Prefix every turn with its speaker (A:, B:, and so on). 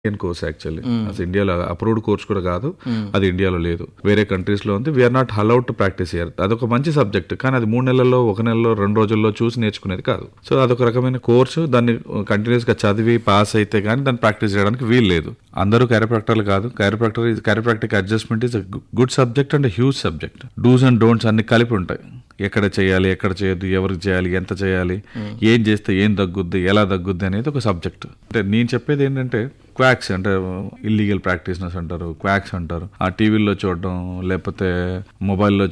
A: Indian course actually అసలు ఇండియాలో approved course కూడా కాదు అది ఇండియాలో లేదు వేరే కంట్రీస్ లో ఉంది we're not allowed to practise year అదొక మంచి సబ్జెక్ట్ కానీ అది మూడు నెలల్లో ఒక నెలలో రెండు రోజుల్లో చూసి నేర్చుకునేది కాదు సో అదొక రకమైన కోర్సు దాన్ని కంటిన్యూస్ గా చదివి పాస్ అయితే కానీ దాన్ని ప్రాక్టీస్ చేయడానికి వీలు లేదు అందరూ క్యారిప్రాక్టర్లు కాదు chiropractor chiropractic adjustment is good subject and huge subject dos and don'ts అన్ని కలిపి ఉంటాయి ఎక్కడ చేయాలి ఎక్కడ చేయొద్దు ఎవరికి చేయాలి ఎంత చేయాలి ఏం చేస్తే ఏం తగ్గుద్ది ఎలా తగ్గుద్ది అనేది ఒక సబ్జెక్ట్ అంటే నేను చెప్పేది ఏంటంటే క్వాక్స్ అంటే ఇల్లీగల్ ప్రాక్టీస్నెస్ అంటారు క్వాక్స్ అంటారు ఆ టీవీల్లో చూడడం లేకపోతే మొబైల్లో